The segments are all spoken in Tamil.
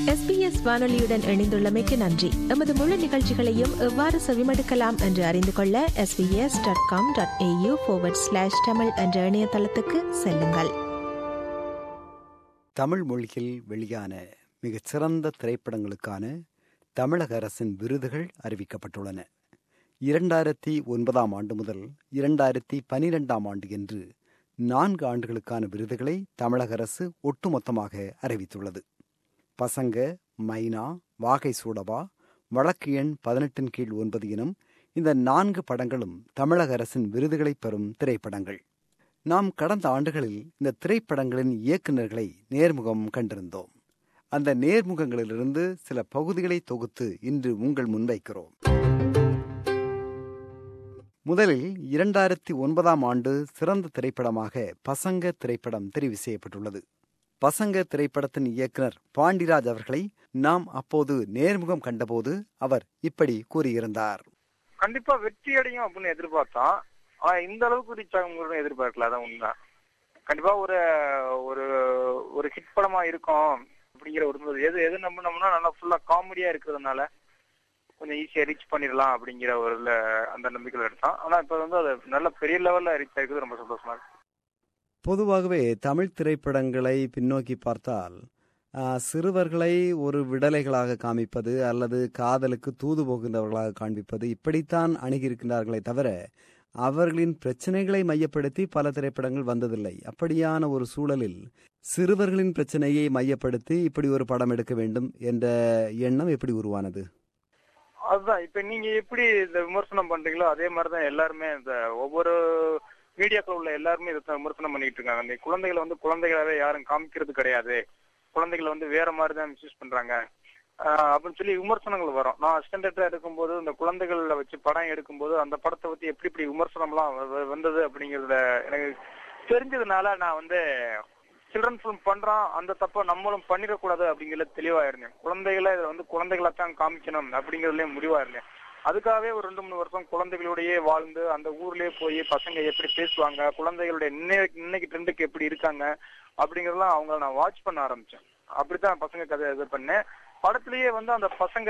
எஸ்பிஎஸ் வானொலியுடன் இணைந்துள்ளமைக்கு நன்றி எமது முழு நிகழ்ச்சிகளையும் எவ்வாறு செவிமடுக்கலாம் என்று அறிந்து கொள்ள SBS dot com dot AU slash Tamil என்ற இணையதளத்துக்கு செல்லுங்கள் தமிழ் மொழியில் வெளியான மிகச் சிறந்த திரைப்படங்களுக்கான தமிழக அரசின் விருதுகள் அறிவிக்கப்பட்டுள்ளன இரண்டாயிரத்தி ஒன்பதாம் ஆண்டு முதல் இரண்டாயிரத்தி பனிரெண்டாம் ஆண்டு என்று நான்கு ஆண்டுகளுக்கான விருதுகளை தமிழக அரசு ஒட்டுமொத்தமாக அறிவித்துள்ளது பசங்க மைனா வாகை சூடவா வழக்கு எண் பதினெட்டின் கீழ் ஒன்பது எனும் இந்த நான்கு படங்களும் தமிழக அரசின் விருதுகளை பெறும் திரைப்படங்கள் நாம் கடந்த ஆண்டுகளில் இந்த திரைப்படங்களின் இயக்குநர்களை நேர்முகம் கண்டிருந்தோம் அந்த நேர்முகங்களிலிருந்து சில பகுதிகளை தொகுத்து இன்று உங்கள் முன்வைக்கிறோம் முதலில் இரண்டாயிரத்தி ஒன்பதாம் ஆண்டு சிறந்த திரைப்படமாக பசங்க திரைப்படம் தெரிவு செய்யப்பட்டுள்ளது பசங்க திரைப்படத்தின் இயக்குனர் பாண்டிராஜ் அவர்களை நாம் அப்போது நேர்முகம் கண்டபோது அவர் இப்படி கூறியிருந்தார் கண்டிப்பா வெற்றி அடையும் அப்படின்னு எதிர்பார்த்தோம் ஆனா இந்த அளவுக்கு ரீச் ஆகும் எதிர்பார்க்கல அதான் உண்மை கண்டிப்பா ஒரு ஒரு ஒரு ஹிட் படமா இருக்கும் அப்படிங்கிற ஒரு எது எது நம்பினோம்னா நல்லா ஃபுல்லா காமெடியா இருக்கிறதுனால கொஞ்சம் ஈஸியா ரீச் பண்ணிடலாம் அப்படிங்கிற ஒரு இதுல அந்த நம்பிக்கையில எடுத்தோம் ஆனா இப்ப வந்து அது நல்ல பெரிய லெவல்ல ரீச் ஆயிருக்குது ரொம்ப சந்தோஷமா இருக்கு பொதுவாகவே தமிழ் திரைப்படங்களை பின்னோக்கி பார்த்தால் ஆ, சிறுவர்களை ஒரு விடலைகளாக காமிப்பது அல்லது காதலுக்கு தூது போகின்றவர்களாக காண்பிப்பது இப்படித்தான் அணுகியிருக்கிறார்களே தவிர அவர்களின் பிரச்சனைகளை மையப்படுத்தி பல திரைப்படங்கள் வந்ததில்லை அப்படியான ஒரு சூழலில் சிறுவர்களின் பிரச்சனையை மையப்படுத்தி இப்படி ஒரு படம் எடுக்க வேண்டும் என்ற எண்ணம் எப்படி உருவானது அதுதான் இப்ப நீங்க எப்படி இந்த விமர்சனம் பண்றீங்களோ அதே மாதிரிதான் எல்லாருமே இந்த ஒவ்வொரு மீடியாக்கள் உள்ள எல்லாருமே இதை தான் விமர்சனம் பண்ணிட்டு இருக்காங்க இந்த குழந்தைகளை வந்து குழந்தைகளாவே யாரும் காமிக்கிறது கிடையாது குழந்தைகளை வந்து வேற மாதிரி தான் மிஸ்யூஸ் பண்றாங்க ஆஹ் அப்படின்னு சொல்லி விமர்சனங்கள் வரும் நான் அசிஸ்டன்டா இருக்கும்போது இந்த குழந்தைகளை வச்சு படம் எடுக்கும்போது அந்த படத்தை பத்தி எப்படி இப்படி விமர்சனம்லாம் வ- வ- வந்தது அப்படிங்கறத எனக்கு தெரிஞ்சதுனால நான் வந்து சில்ட்ரன் ஃபிலிம் பண்றோம் அந்த தப்ப நம்மளும் பண்ணிடக்கூடாது அப்படிங்கறதுல தெளிவா இருந்தேன் குழந்தைகளை இதை வந்து குழந்தைகளை தான் காமிக்கணும் அப்படிங்கறதுலயும் முடிவா இருந்தேன் அதுக்காகவே ஒரு ரெண்டு மூணு வருஷம் குழந்தைகளோடயே வாழ்ந்து அந்த ஊர்லயே போய் பசங்க எப்படி பேசுவாங்க குழந்தைகளுடைய இன்னைக்கு இன்னைக்கு ட்ரெண்டுக்கு எப்படி இருக்காங்க அப்படிங்கறதெல்லாம் அவங்க நான் வாட்ச் பண்ண ஆரம்பிச்சேன் அப்படித்தான் பசங்க கதை இது பண்ணேன் படத்திலேயே வந்து அந்த பசங்க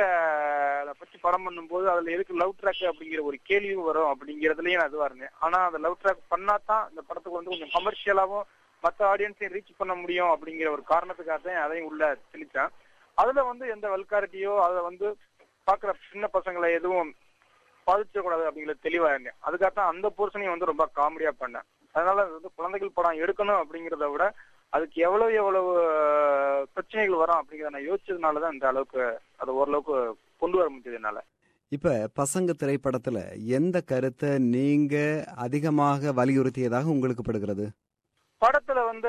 பத்தி படம் பண்ணும்போது அதுல எதுக்கு லவ் ட்ராக் அப்படிங்கிற ஒரு கேள்வியும் வரும் அப்படிங்கறதுலயும் நான் இதுவா இருந்தேன் ஆனா அந்த லவ் ட்ராக் பண்ணாதான் இந்த படத்துக்கு வந்து கொஞ்சம் கமர்ஷியலாவும் மத்த ஆடியன்ஸையும் ரீச் பண்ண முடியும் அப்படிங்கிற ஒரு காரணத்துக்காக தான் அதையும் உள்ள திணிச்சேன் அதுல வந்து எந்த வல்காரிட்டியோ அதுல வந்து பாக்குற சின்ன பசங்களை எதுவும் பாதிச்சிடக்கூடாது அப்படிங்கிறது தெளிவா இருந்தேன் அதுக்காக தான் அந்த போர்ஷனையும் வந்து ரொம்ப காமெடியா பண்ணேன் அதனால அது வந்து குழந்தைகள் படம் எடுக்கணும் அப்படிங்கறத விட அதுக்கு எவ்வளவு எவ்வளவு அஹ், பிரச்சனைகள் வரும் அப்படிங்கறத நான் யோசிச்சதுனாலதான் இந்த அளவுக்கு அது ஓரளவுக்கு கொண்டு வர முடிஞ்சது என்னால இப்ப பசங்க திரைப்படத்துல எந்த கருத்தை நீங்க அதிகமாக வலியுறுத்தியதாக உங்களுக்கு படுகிறது படத்துல வந்து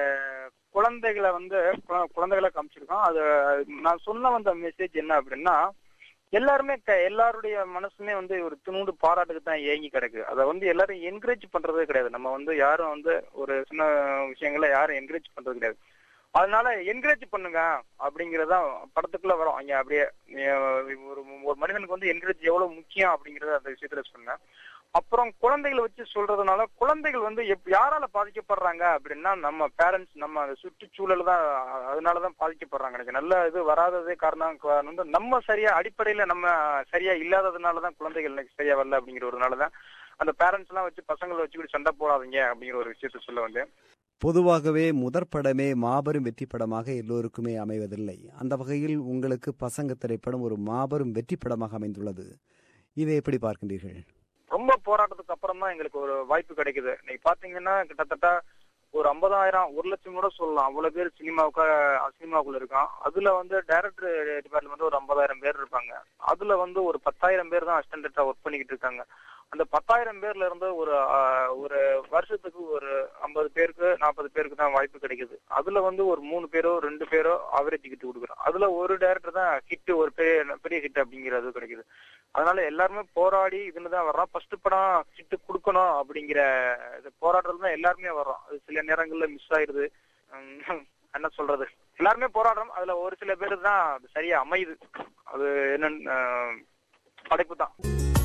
குழந்தைகளை வந்து கு- குழந்தைகளை காமிச்சிருக்கோம் அது நான் சொன்ன வந்த மெசேஜ் என்ன அப்படின்னா எல்லாருமே க- எல்லாருடைய மனசுமே வந்து ஒரு துணுண்டு பாராட்டுக்கு தான் ஏங்கி கிடக்கு அதை வந்து எல்லாரும் என்கரேஜ் பண்றதே கிடையாது நம்ம வந்து யாரும் வந்து ஒரு சின்ன விஷயங்களை யாரும் என்கரேஜ் பண்றது கிடையாது அதனால என்கரேஜ் பண்ணுங்க அப்படிங்கறதுதான் படத்துக்குள்ள வரும் அங்க அப்படியே அஹ் ஒரு ஒரு மனிதனுக்கு வந்து என்கரேஜ் எவ்வளவு முக்கியம் அப்படிங்கறத அந்த விஷயத்துல சொன்னேன் அப்புறம் குழந்தைகளை வச்சு சொல்றதுனால குழந்தைகள் வந்து எப் யாரால பாதிக்கப்படுறாங்க அப்படின்னா நம்ம பேரண்ட்ஸ் நம்ம அந்த சுற்றுச்சூழல் தான் அதனாலதான் பாதிக்கப்படுறாங்க எனக்கு நல்ல இது வராததே காரணம் காரணம் வந்து நம்ம சரியா அடிப்படையில நம்ம சரியா இல்லாததுனாலதான் குழந்தைகள் எனக்கு சரியா வரல அப்படிங்கிற ஒரு நாளதான் அந்த பேரண்ட்ஸ் எல்லாம் வச்சு பசங்களை வச்சுக்கிட்டு சண்டை போடாதீங்க அப்படிங்கிற ஒரு விஷயத்த சொல்ல வந்தேன் பொதுவாகவே முதற் படமே மாபெரும் வெற்றி படமாக எல்லோருக்குமே அமைவதில்லை அந்த வகையில் உங்களுக்கு பசங்க திரைப்படம் ஒரு மாபெரும் வெற்றி படமாக அமைந்துள்ளது இதை எப்படி பார்க்கின்றீர்கள் ரொம்ப போராட்டத்துக்கு அப்புறம் தான் எங்களுக்கு ஒரு வாய்ப்பு கிடைக்குது இன்னைக்கு பாத்தீங்கன்னா கிட்டத்தட்ட ஒரு ஐம்பதாயிரம் ஒரு லட்சம் கூட சொல்லலாம் அவ்வளவு பேர் சினிமாவுக்கு சினிமாவுக்குள்ள இருக்கான் அதுல வந்து டைரக்டர் டிபார்ட்மெண்ட் ஒரு ஐம்பதாயிரம் பேர் இருப்பாங்க அதுல வந்து ஒரு பத்தாயிரம் பேர் தான் அசிஸ்டன்டா ஒர்க் பண்ணிக்கிட்டு இருக்காங்க அந்த பத்தாயிரம் பேர்ல இருந்து ஒரு ஆஹ், ஒரு வருஷத்துக்கு ஒரு ஐம்பது பேருக்கு நாற்பது பேருக்கு தான் வாய்ப்பு கிடைக்குது அதுல வந்து ஒரு மூணு பேரோ ரெண்டு பேரோ ஆவரேஜ் கிட்ட கொடுக்குறோம் அதுல ஒரு டைரக்டர் தான் ஹிட் ஒரு பெரிய பெரிய ஹிட் அப்படிங்கிறது கிடைக்குது அதனால எல்லாருமே போராடி இதுல தான் வர்றோம் ஃபர்ஸ்ட் படம் ஹிட் கொடுக்கணும் அப்படிங்கிற இது போராடுறது தான் எல்லாருமே வர்றோம் அது சில நேரங்கள்ல மிஸ் ஆயிருது உம், என்ன சொல்றது எல்லாருமே போராடுறோம் அதுல ஒரு சில பேர் தான் அது சரியா அமையுது அது என்னன்னு ஆஹ், படைப்பு தான்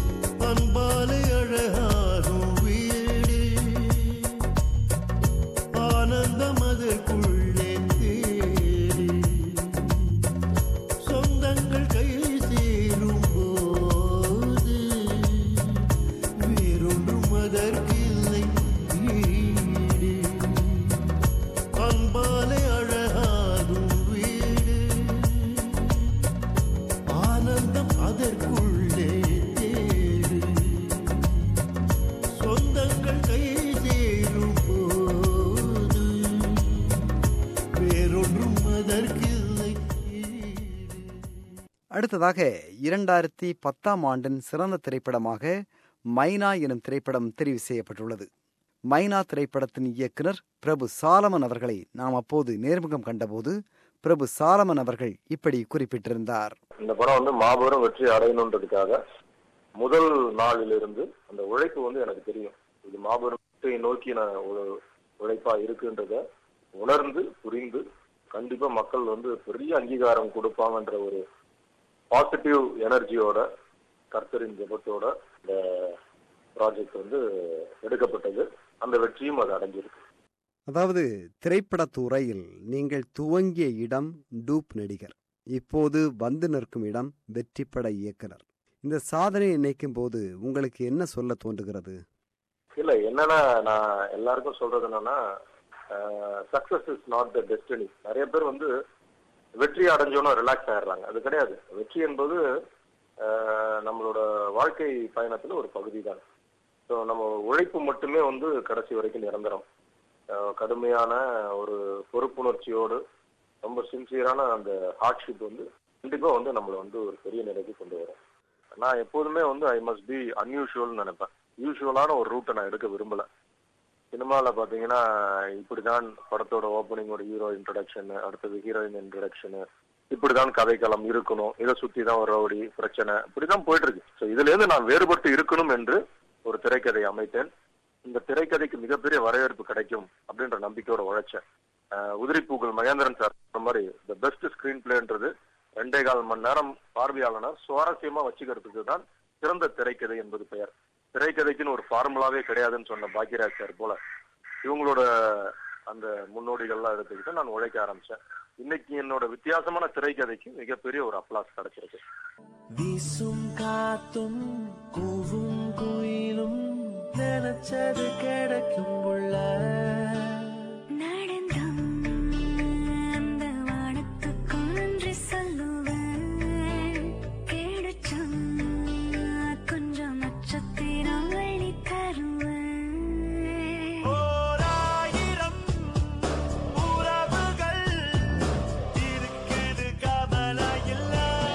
அன்பாலே அழகாகும் வீடு ஆனந்தம் அதற்குள்ளே தேடி அதற்கில்லை ஈடு. அடுத்ததாக இரண்டாயிரத்தி பத்தாம் ஆண்டின் சிறந்த திரைப்படமாக மைனா எனும் திரைப்படம் தெரிவு செய்யப்பட்டுள்ளது மைனா திரைப்படத்தின் இயக்குனர் பிரபு சாலமன் அவர்களை நாம் அப்போது நேர்முகம் கண்டபோது பிரபு சாலமன் அவர்கள் இப்படி குறிப்பிட்டிருந்தார் இந்த படம் வந்து மாபெரும் வெற்றி அடையணுன்றதுக்காக முதல் நாளிலிருந்து அந்த உழைப்பு வந்து எனக்கு தெரியும் இது மாபெரும் வெற்றியை நோக்கி நான் ஒரு உழைப்பா இருக்குன்றத உணர்ந்து புரிந்து கண்டிப்பா மக்கள் வந்து பெரிய அங்கீகாரம் கொடுப்பாங்கன்ற ஒரு பாசிட்டிவ் எனர்ஜியோட கர்த்தரின் ஜெபத்தோட இந்த ப்ராஜெக்ட் வந்து எடுக்கப்பட்டது அந்த வெற்றியும் அது அடைஞ்சிருக்கு அதாவது திரைப்படத் துறையில் நீங்கள் துவங்கிய இடம் டூப் நடிகர் இப்போது வந்து நிற்கும் இடம் வெற்றிப்பட இயக்குனர் இந்த சாதனையை நினைக்கும் போது உங்களுக்கு என்ன சொல்ல தோன்றுகிறது இல்ல என்னன்னா நான் எல்லாருக்கும் சொல்றது என்னன்னா success is not the destiny நிறைய பேர் வந்து வெற்றி அடைஞ்சோன்னு ரிலாக்ஸ் ஆயிடுறாங்க அது கிடையாது வெற்றி என்பது அஹ், நம்மளோட வாழ்க்கை பயணத்துல ஒரு பகுதி தான் ஸோ நம்ம உழைப்பு மட்டுமே வந்து கடைசி வரைக்கும் நிரந்தரம் அஹ், கடுமையான ஒரு பொறுப்புணர்ச்சியோடு ரொம்ப சின்சியரான அந்த ஹார்ட்ஷிப் வந்து கண்டிப்பா வந்து நம்மளை வந்து ஒரு பெரிய நிலைக்கு கொண்டு வரும் நான் எப்போதுமே வந்து ஐ மஸ்ட் பி அன்யூஷுவல்னு நினைப்பேன் யூஷுவலான ஒரு ரூட்டை நான் எடுக்க விரும்பல சினிமாவில் பார்த்தீங்கன்னா இப்படிதான் படத்தோட ஓப்பனிங்கோட ஹீரோ இன்ட்ரடக்ஷன் அடுத்தது ஹீரோயின் இன்ட்ரடக்ஷனு இப்படிதான் கதைக்களம் இருக்கணும் இதை சுத்தி தான் ஒரு ரவுடி பிரச்சனை இப்படிதான் போயிட்டு இருக்கு ஸோ இதுல இருந்து நான் வேறுபட்டு இருக்கணும் என்று ஒரு திரைக்கதை அமைத்தேன் இந்த திரைக்கதைக்கு மிகப்பெரிய வரவேற்பு கிடைக்கும் அப்படின்ற நம்பிக்கையோட உழைச்சேன் அஹ் உதிரி பூக்கள் மகேந்திரன் சார் சொன்ன மாதிரி த பெஸ்ட் ஸ்கிரீன் பிளேன்றது ரெண்டே கால் மணி நேரம் பார்வையாளனை சுவாரஸ்யமா வச்சுக்கிறதுக்கு தான் சிறந்த திரைக்கதை என்பது பெயர் திரைக்கதைக்குன்னு ஒரு ஃபார்முலாவே கிடையாதுன்னு சொன்ன பாக்யராஜ் சார் போல இவங்களோட அந்த முன்னோடிகள்லாம் எடுத்துக்கிட்டு நான் உழைக்க ஆரம்பிச்சேன் இன்னைக்கு என்னோட வித்தியாசமான திரைக்கதைக்கு மிகப்பெரிய ஒரு அப்ளாஸ் கிடைச்சிருக்கு வீசும் காத்தும் கூவும் குயிலும் நினைச்சது கிடைக்கும் உள்ள நடந்தும் அந்த வானத்துக்கு நன்றி சொல்லுவேன் கிடைச்சும் கொஞ்சம் நட்சத்திரம் வழி தருவேன் ஓராயிரம் உறவுகள் இருக்குது கவலை இல்ல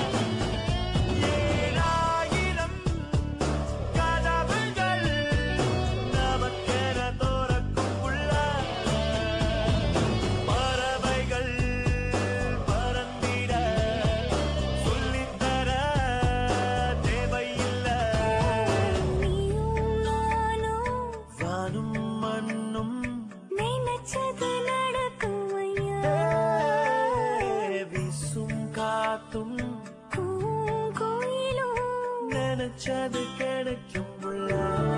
ஏழாயிரம் கனவுகள் நமக்கென தோறக்கும் உள்ள பறவைகள் பறந்திட சொல்லித்தர தேவையில்லை நீயும் நானும் வானும் மண்ணும் நினைச்சது நடக்கும் ஐயா வீசும் காத்தும் கூவும் கோயிலும் நினைச்சது கிடைக்கும் உள்ள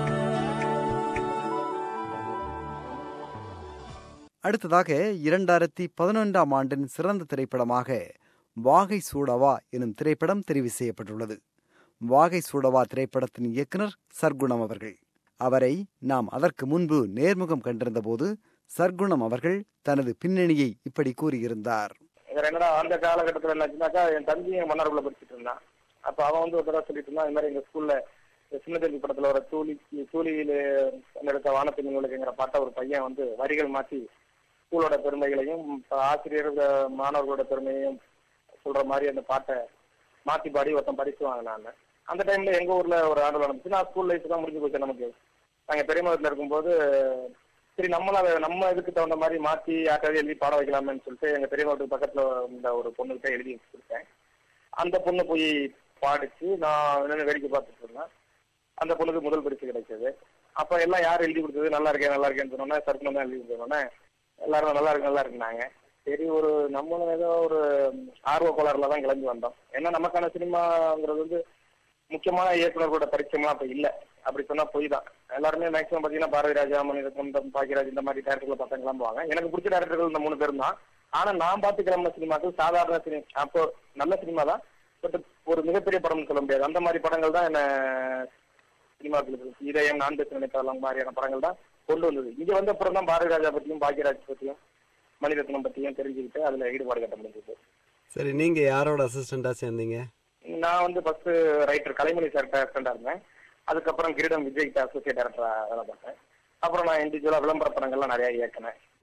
அடுத்ததாக இரண்டாயிரத்தி பதினொன்றாம் ஆண்டின் சிறந்த திரைப்படமாக வாகை சூடவா எனும் திரைப்படம் தெரிவு செய்யப்பட்டுள்ளது வாகை சூடவா திரைப்படத்தின் இயக்குனர் சர்க்குணம் அவர்கள் அவரை நாம் அதற்கு முன்பு நேர்முகம் கண்டிருந்தபோது சர்க்குணம் அவர்கள் தனது பின்னணியை இப்படி கூறியிருந்தார் வேற என்னடா அந்த காலகட்டத்துல என்னாச்சுனாக்கா என் தம்பி என் மன்னார்குள்ள படிச்சுட்டு இருந்தான் அப்ப அவன் வந்து ஒரு தடவை சொல்லிட்டு இருந்தான் இந்த மாதிரி எங்க ஸ்கூல்ல சின்ன தம்பி படத்துல ஒரு தூளி தூளியில எடுத்த வானத்தின் உலகங்கிற பாட்டை ஒரு பையன் வந்து வரிகள் மாத்தி ஸ்கூலோட பெருமைகளையும் இப்ப ஆசிரியர் அஹ், மாணவர்களோட பெருமையையும் சொல்ற மாதிரி அந்த பாட்டை மாத்தி பாடி ஒருத்தன் பரிசு வாங்கினாங்க அந்த டைம்ல எங்க ஊர்ல ஒரு ஆண்டு நடந்துச்சு நான் ஸ்கூல் லைஃப் தான் முடிஞ்சு போச்சு நமக்கு நாங்க பெரியம்மா வீட்டுல இருக்கும்போது சரி நம்மள அதை நம்ம இதுக்கு தகுந்த மாதிரி மாத்தி யாருக்காவது எழுதி பாட வைக்கலாமேன்னு சொல்லிட்டு எங்க பெரியம்மா வீட்டுக்கு பக்கத்துல இந்த ஒரு பொண்ணுகிட்ட எழுதி கொடுத்தேன் அந்த பொண்ணு போய் பாடிச்சு நான் என்னென்ன வேடிக்கை பார்த்துட்டு இருந்தேன் அந்த பொண்ணுக்கு முதல் பரிசு கிடைச்சது அப்ப எல்லாம் யார் எழுதி கொடுத்தது நல்லா இருக்கேன் நல்லா இருக்கேன்னு சொன்னோன்னே சர்க்குணம் தான் எழுதி கொடுத்தோன்னே எல்லாரும் நல்லா இருக்கு நல்லா இருக்குனாங்க சரி ஒரு நம்மளும் ஏதோ ஒரு ஆர்வ கோளாறுல தான் கிளம்பி வந்தோம் ஏன்னா நமக்கான சினிமாங்கிறது வந்து முக்கியமான இயக்குனர்களோட பரிச்சயமா அப்ப இல்ல அப்படி சொன்னா பொய் தான் எல்லாருமே மேக்ஸிமம் பாத்தீங்கன்னா பாரதி ராஜா மணிரத்னம் பாக்கியராஜ் இந்த மாதிரி டேரக்டர்களை பார்த்தா கிளம்புவாங்க எனக்கு பிடிச்ச டேரக்டர்கள் இந்த மூணு பேரும் தான் ஆனா நான் பார்த்து கிளம்பின சினிமாக்கள் சாதாரண சினிமா அப்போ நல்ல சினிமா தான் பட் ஒரு மிகப்பெரிய படம்னு சொல்ல முடியாது அந்த மாதிரி படங்கள் தான் என்ன சினிமாக்களுக்கு இதயம் நான் பேச நினைத்தாலும் மாதிரியான படங்கள் தான் கொண்டு வந்தது இங்க வந்த அப்புறம் தான் பாரதி ராஜா பத்தியும் பாக்கியராஜ் பத்தியும் மணிரத்னம் பத்தியும் தெரிஞ்சுக்கிட்டு அதுல ஈடுபாடு கட்ட முடிஞ்சது சரி நீங்க யாரோட அசிஸ்டண்டா சேர்ந்தீங்க நான் வந்து ஃபர்ஸ்ட் ரைட்டர் கலைமணி சார் அசிஸ்டண்டா இருந்தேன் அதுக்கப்புறம் கிரீடம் விஜய் கிட்ட அசோசியேட் டேரக்டரா வேலை பார்த்தேன் அப்புறம் நான் இண்டிவிஜுவலா விளம்பர படங்கள்லாம் நிறைய இயக்கினேன்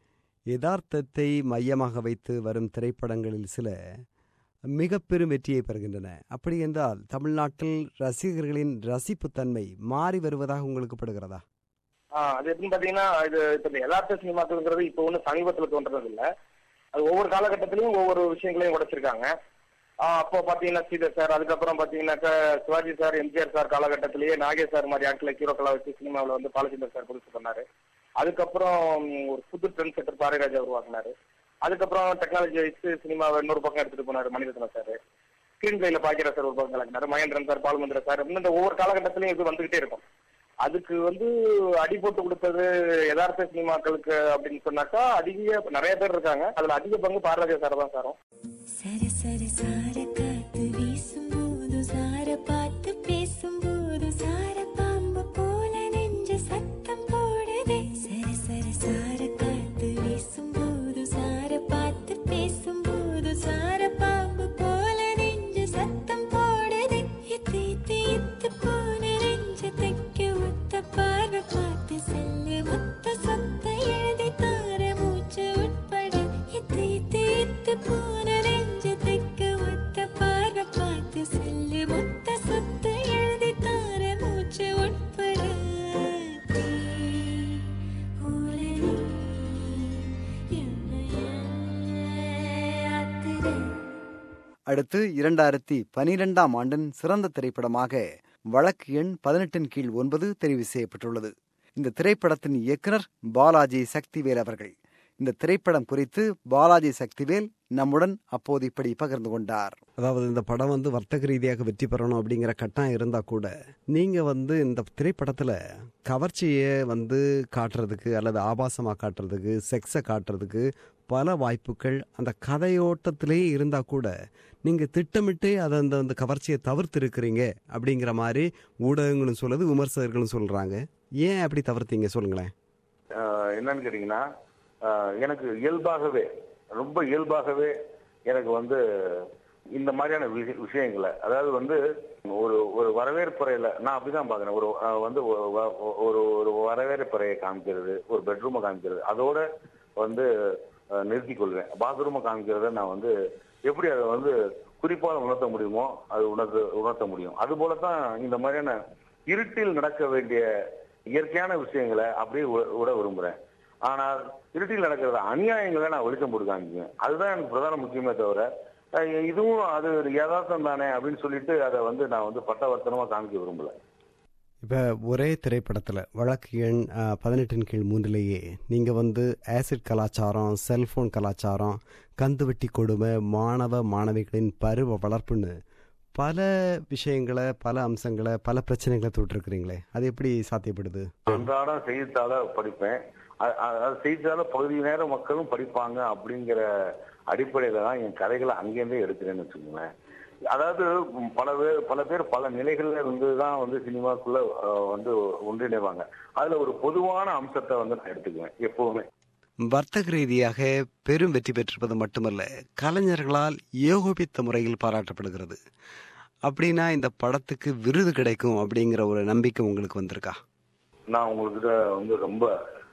யதார்த்தத்தை மையமாக வைத்து வரும் திரைப்படங்களில் சில மிக பெரும் வெற்றியை பெறுகின்றன அப்படி என்றால் தமிழ்நாட்டில் ரசிகர்களின் ரசிப்புத்தன்மை மாறி வருவதாக உங்களுக்கு படுகிறதா ஆஹ் அது எப்படின்னு பாத்தீங்கன்னா இது இப்ப இந்த யதார்த்த சினிமாக்கள்ங்கிறது இப்ப ஒண்ணு சமீபத்துல தோன்றது இல்ல அது ஒவ்வொரு காலகட்டத்திலயும் ஒவ்வொரு விஷயங்களையும் உடைச்சிருக்காங்க ஆஹ் அப்போ பாத்தீங்கன்னா ஸ்ரீதர் சார் அதுக்கப்புறம் பாத்தீங்கன்னாக்கா சிவாஜி சார் எம்ஜிஆர் சார் காலகட்டத்திலேயே நாகேஷ் சார் மாதிரி ஆட்களை ஹீரோக்களா வச்சு சினிமாவில் வந்து பாலச்சந்தர் சார் புதுசு பண்ணாரு அதுக்கப்புறம் உம், ஒரு புது ட்ரெண்ட் செட்டர் பாரதிராஜா உருவாக்குனாரு அதுக்கப்புறம் டெக்னாலஜி வச்சு சினிமாவை இன்னொரு பக்கம் எடுத்துட்டு போனாரு மணிரத்னம் சார் ஸ்கிரீன் பிளேல பாக்கிற சார் ஒரு பக்கம் கலக்கினாரு மகேந்திரன் சார் பாலுமந்திர சார் அப்படின்னு இந்த ஒவ்வொரு காலகட்டத்திலயும் இது வந்துகிட்டே இருக்கும் அதுக்கு வந்து அடி போட்டு கொடுத்தது யதார்த்த சினிமாக்களுக்கு அப்படின்னு சொன்னாக்கா அதிக நிறைய பேர் இருக்காங்க அதுல அதிக பங்கு பாரதிராஜா சார் தான் சாரும் சர சர சார காத்து வீசும்போது சார பார்த்து பேசும்போது சார பாம்பு போல நெஞ்சு சத்தம் போடுதே சர சர சார காத்து வீசும்போது சார பார்த்து பேசும்போது சார பாம்பு போல நெஞ்சு சத்தம் போடுதே இத்து இத்து இத்து போன நெஞ்சு தைக்க ஒத்த பார்வை பார்த்து செல்லு மொத்த சொத்த எழுதி தார மூச்சு உட்பட இத்து இத்து இத்து போன நெஞ்சு தைக்க ஒத்த பார்வை பார்த்து செல்லு மொத்த சொத்த எழுதி தார மூச்சு உட்பட தீ போல நீ என்னை ஆத்துற அடுத்து இரண்டாயிரத்தி பனிரெண்டாம் ஆண்டின் சிறந்த திரைப்படமாக வழக்கு எண் பதினெட்டின் கீழ் ஒன்பது தெரிவு செய்யப்பட்டுள்ளது இந்த திரைப்படத்தின் இயக்குனர் பாலாஜி சக்திவேல் அவர்கள் இந்த திரைப்படம் குறித்து பாலாஜி சக்திவேல் நம்முடன் அப்போது இப்படி பகிர்ந்து கொண்டார் அதாவது இந்த படம் வந்து வர்த்தக ரீதியாக வெற்றி பெறணும் அப்படிங்கிற கட்டாயம் இருந்தால் கூட நீங்கள் வந்து இந்த திரைப்படத்தில் கவர்ச்சியை வந்து காட்டுறதுக்கு அல்லது ஆபாசமாக காட்டுறதுக்கு செக்ஸை காட்டுறதுக்கு பல வாய்ப்புகள் அந்த கதையோட்டத்திலேயே இருந்தால் கூட நீங்கள் திட்டமிட்டே அதை அந்த அந்த கவர்ச்சியை தவிர்த்து இருக்கிறீங்க அப்படிங்கிற மாதிரி ஊடகங்களும் சொல்லுது விமர்சகர்களும் சொல்கிறாங்க ஏன் அப்படி தவிர்த்தீங்க சொல்லுங்களேன் ஆஹ் என்னன்னு கேட்டீங்கன்னா ஆஹ் எனக்கு இயல்பாகவே ரொம்ப இயல்பாகவே எனக்கு வந்து இந்த மாதிரியான விஷ- விஷயங்களை அதாவது வந்து ஒரு ஒரு வரவேற்பறையில நான் அப்படிதான் பாக்குறேன் ஒரு ஆஹ் வந்து ஒரு வ- ஒரு ஒரு வரவேற்பறையை காமிக்கிறது ஒரு பெட்ரூமை காமிக்கிறது அதோட வந்து ஆஹ் நிறுத்திக் கொள்வேன் பாத்ரூமை காமிக்கிறத நான் வந்து எப்படி அதை வந்து குறிப்பாக உணர்த்த முடியுமோ அது உணர்த்த உணர்த்த முடியும் அது போலதான் இந்த மாதிரியான இருட்டில் நடக்க வேண்டிய இயற்கையான விஷயங்களை அப்படியே வி- விட விரும்புறேன் ஆனால் இருட்டில் நடக்கிற அநியாயங்களை நான் வெளிச்சம் போட்டு காமிக்குவேன் அதுதான் எனக்கு பிரதான முக்கியமே தவிர அஹ் இதுவும் அது ஒரு யதார்த்தம் தானே அப்படின்னு சொல்லிட்டு அதை வந்து நான் வந்து பட்டவர்த்தனமா காமிக்க விரும்பல இப்போ ஒரே திரைப்படத்தில் வழக்கு எண் அஹ், பதினெட்டின் கீழ் மூன்றிலேயே நீங்கள் வந்து ஆசிட் கலாச்சாரம் செல்போன் கலாச்சாரம் கந்துவட்டி கொடுமை மாணவ மாணவிகளின் பருவ வளர்ப்புன்னு பல விஷயங்களை பல அம்சங்களை பல பிரச்சனைகளை தொட்டிருக்கிறீங்களே அது எப்படி சாத்தியப்படுது அன்றாடம் செய்தித்தாள படிப்பேன் அ- அ- அது செய்தித்தாள பகுதி நேர மக்களும் படிப்பாங்க அப்படிங்கிற அடிப்படையில தான் என் கதைகளை அங்கேருந்தே எடுக்கிறேன்னு வச்சுக்கோங்களேன் அதாவது ம், பல பேர் பல பேர் பல நிலைகள்ல இருந்து தான் வந்து சினிமாக்குள்ள அஹ், வந்து ஒன்றிணைவாங்க அதுல ஒரு பொதுவான அம்சத்தை வந்து நான் எடுத்துக்குவேன் எப்பவுமே வர்த்தக ரீதியாக பெரும் வெற்றி பெற்றிருப்பது மட்டுமல்ல கலைஞர்களால் ஏகோபித்த முறையில் பாராட்டப்படுகிறது அப்படின்னா இந்த படத்துக்கு விருது கிடைக்கும் அப்படிங்கிற ஒரு நம்பிக்கை உங்களுக்கு வந்திருக்கா நான் உங்ககிட்ட வந்து ரொம்ப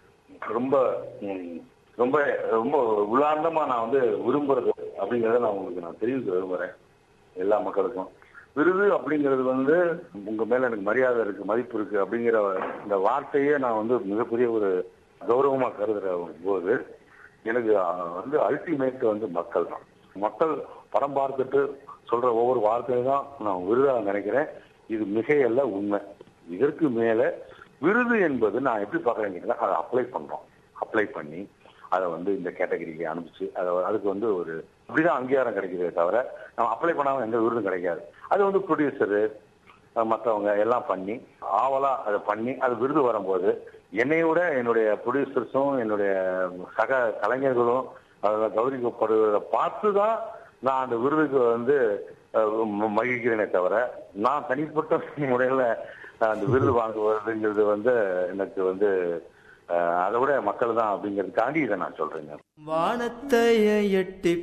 ரொம்ப ம், ரொம்ப ரொம்ப உள்ளார்ந்தமா நான் வந்து விரும்புறது அப்படிங்கறத நான் உங்களுக்கு நான் தெரிவிக்க விரும்புறேன் எல்லா மக்களுக்கும் விருது அப்படிங்கிறது வந்து உங்க மேல எனக்கு மரியாதை இருக்கு மதிப்பு இருக்கு அப்படிங்கிற இந்த வார்த்தையே நான் வந்து மிகப்பெரிய ஒரு கௌரவமா கருதுற போது எனக்கு அஹ், வந்து அல்டிமேட் வந்து மக்கள் தான் மக்கள் படம் பார்த்துட்டு சொல்ற ஒவ்வொரு வார்த்தையும் தான் நான் விருதா நினைக்கிறேன் இது மிகையல்ல உண்மை இதற்கு மேல விருது என்பது நான் எப்படி பாக்குறேன் அதை அப்ளை பண்றோம் அப்ளை பண்ணி அதை வந்து இந்த கேட்டகரிக்கு அனுப்பிச்சு அதை அதுக்கு வந்து ஒரு அப்படிதான் அங்கீகாரம் கிடைக்குதே தவிர நம்ம அப்ளை பண்ணாம எந்த விருதும் கிடைக்காது அது வந்து ப்ரொடியூசரு மற்றவங்க எல்லாம் பண்ணி ஆவலா அதை பண்ணி அது விருது வரும்போது என்னை விட என்னுடைய ப்ரொடியூசர்ஸும் என்னுடைய சக கலைஞர்களும் அதில் கௌரவிக்கப்படுவதை பார்த்து தான் நான் அந்த விருதுக்கு வந்து அஹ், ம- மகிழ்கிறேனே தவிர நான் தனிப்பட்ட முறையில் அந்த விருது வாங்குவதுங்கிறது வந்து எனக்கு வந்து அஹ், அதை விட மக்கள் தான் அப்படிங்கிறதுக்காண்டி இதை நான் சொல்றேங்க வானத்தைய எட்டி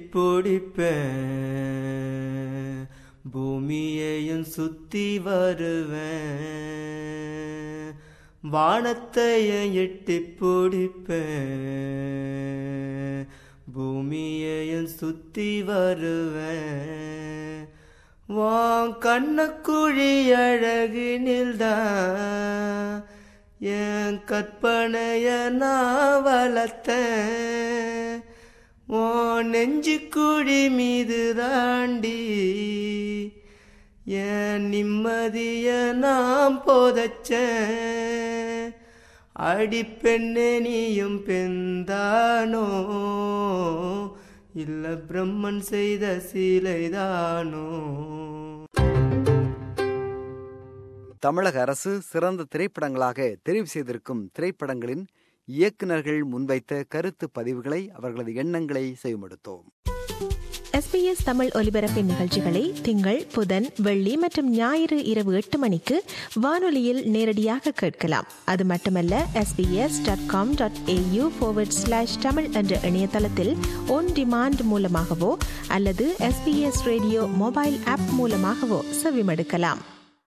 பிடிப்பேன் பூமியையும் சுத்தி வருவேன் வானத்தைய எட்டி பிடிப்பேன் பூமியையும் சுத்தி வருவேன் வான் கண்ணக்குழி அழகினில்தான் என் கற்பனைய நான் வளர்த்தேன் உன் நெஞ்சு குழி மீது தாண்டி என் நிம்மதிய நாம் போதச்சேன் அடி பெண்ணே நீயும் பெண்தானோ இல்ல பிரம்மன் செய்த சீலைதானோ தமிழக அரசு சிறந்த திரைப்படங்களாக தெரிவு செய்திருக்கும் திரைப்படங்களின் இயக்குனர்கள் முன்வைத்த கருத்து பதிவுகளை அவர்களது எண்ணங்களை செய்யுமெடுத்தோம் எஸ்பிஎஸ் தமிழ் ஒலிபரப்பின் நிகழ்ச்சிகளை திங்கள் புதன் வெள்ளி மற்றும் ஞாயிறு இரவு எட்டு மணிக்கு வானொலியில் நேரடியாக கேட்கலாம் அது மட்டுமல்ல SBS dot com dot AU slash Tamil என்ற இணையதளத்தில் ஒன் டிமாண்ட் மூலமாகவோ அல்லது எஸ்பிஎஸ் ரேடியோ மொபைல் ஆப் மூலமாகவோ செவிமடுக்கலாம்